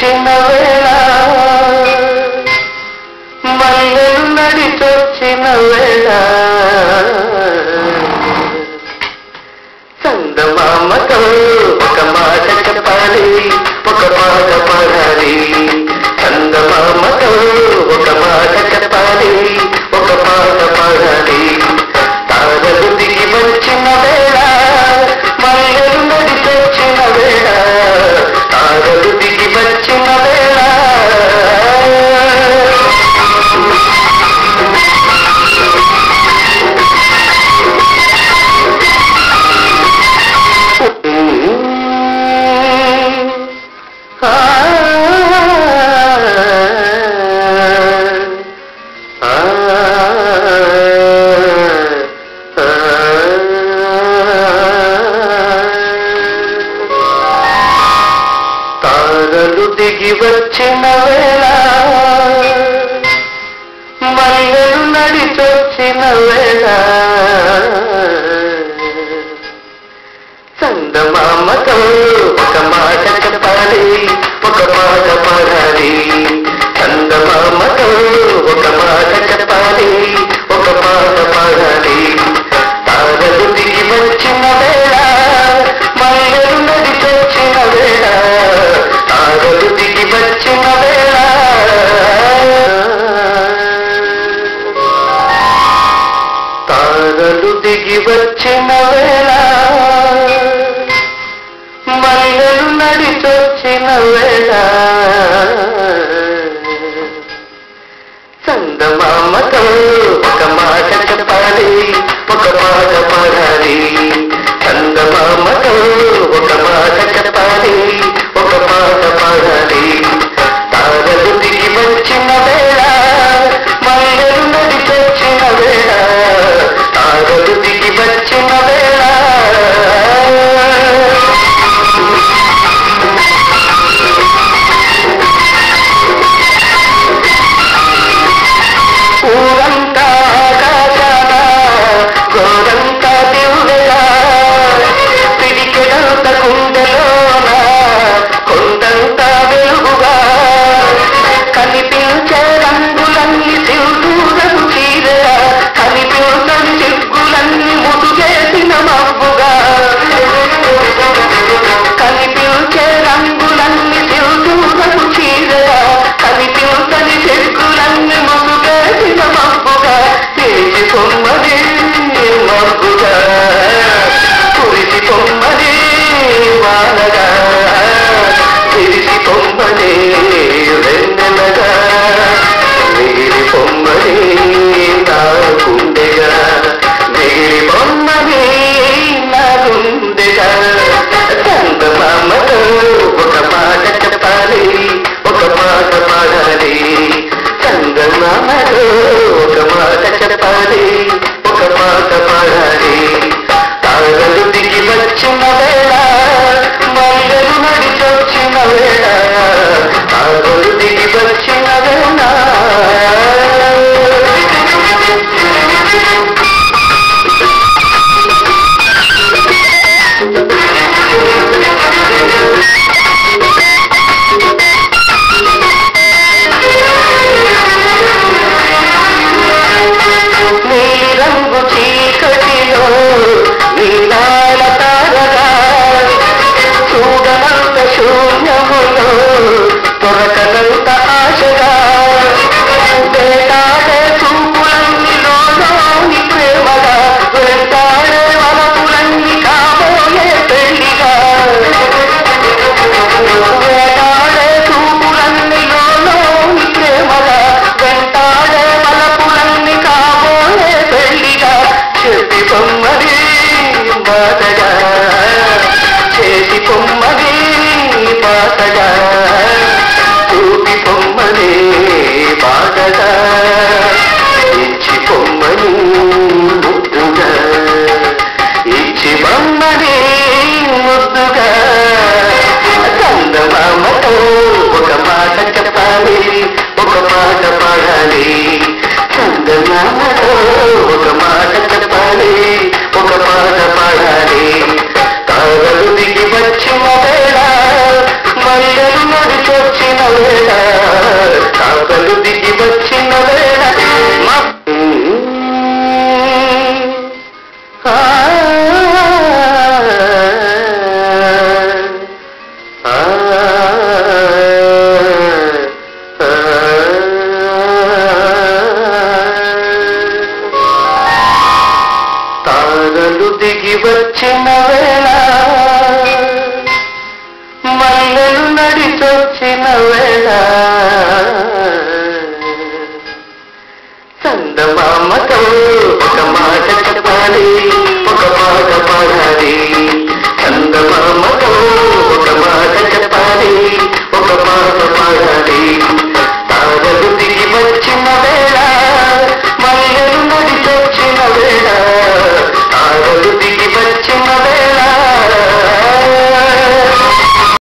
వచ్చిన వేళ మల్లెలు నడిచొచ్చిన వేళ చందమామతో ఒక మాట చెప్పాలి ఒక మాట పాడాలి చందమామతో ఒక మాట చెప్పాలి ఒక మాట పాడాలి తారలు దిగి వచ్చిన వేళ మల్లెలు నడిచొచ్చిన వేళ తారలు దిగి వచ్చిన వేళ తారలు దిగి వచ్చిన వేళ మల్లెలు నడిచొచ్చిన వేళ చందమామతో ఒక మాట చెప్పాలి ఒక మాట పాడాలి చందమామతో ఒక మాట చెప్పాలి ఒక మాట పాడాలి తారలు దిగి వచ్చిన వేళ మల్లెలు నడిచొచ్చిన వేళ తారలు దిగి వచ్చిన వేళ తారలు దిగి వచ్చిన వేళ మల్లెలు నడిచొచ్చిన వేళ చందమామతో ఒక మాట చెప్పాలి ఒక మాట పాడాలి చందమామతో ఒక మాట చెప్పాలి ఒక మాట పాడాలి తారలు దిగి వచ్చిన వేళ మల్లెలు నడిచొచ్చిన వేళ తారలు దిగి వచ్చిన వేళ ఊరంతా ఆకాశాన గోరంతా దివ్వెలా పిడికెడంత గుండెలోన కొండంత వెలుగుగా కనిపించే రంగులన్నీ సింధూరపు చీరగా కనిపించని సిగ్గులన్నీ ముదుగేసిన మబ్బుగా కనిపించే రంగులన్నీ సింధూరపు చీరగా కనిపించని సిగ్గులన్నీ ముదుగేసిన మబ్బుగా తీసి పొమ్మది మబ్బుగా కురిసి పొమ్మది వానగా తిరిసి పొమ్మది వెన్నెలగా మిగిలి పొమ్మది నా గుండెగా మిగిలి పొమ్మది నా గుండెగా చందమామతో ఒక మాట చెప్పాలి ఒక మాట పాడాలి చందమామతో ఒక మాట చెప్పాలి ఒక మాట పాడాలి తారలు దిగి వచ్చిన వేళ మల్లెలు నడిచొచ్చిన వేళ తారలు దిగి వచ్చిన వేళ నీరంగు చీకటిలో నీలాల తారగా చూడనంత శూన్యములో దొరకనంత ఆశగా వేటాడే చూపులన్నీ లోలోని ప్రేమగా వెంటాడే వలపులన్నీ కాబోయే పెళ్లిగా వేటాడే చూపులన్నీ లోలోని ప్రేమగా వెంటాడే వలపులన్నీ కాబోయే పెళ్లిగా చెప్పి పొమ్మది బాధగా చేసి పొమ్మది బాధగా చూపి పొమ్మది బాధగా ఇచ్చి పొమ్మని ముద్దుగా ఇచ్చి బొమ్మని ముద్దుగా చందమామతో ఒక మాట చెప్పాలి ఒక మాట పాడాలి చందమామతో ఒక మాట చెప్పాలి ఒక మాట పాడాలి తారలు దిగి వచ్చిన వేళ మల్లెలు నడిచి నడిచొచ్చిన వేళ తారలు దిగి వచ్చిన వేళ మా ఆ, ఆ, తారలు దిగి వచ్చిన వేళ మల్లెలు నడిచొచ్చిన వేళ చందమామతో ఒక మాట చెప్పాలి ఒక మాట పాడాలి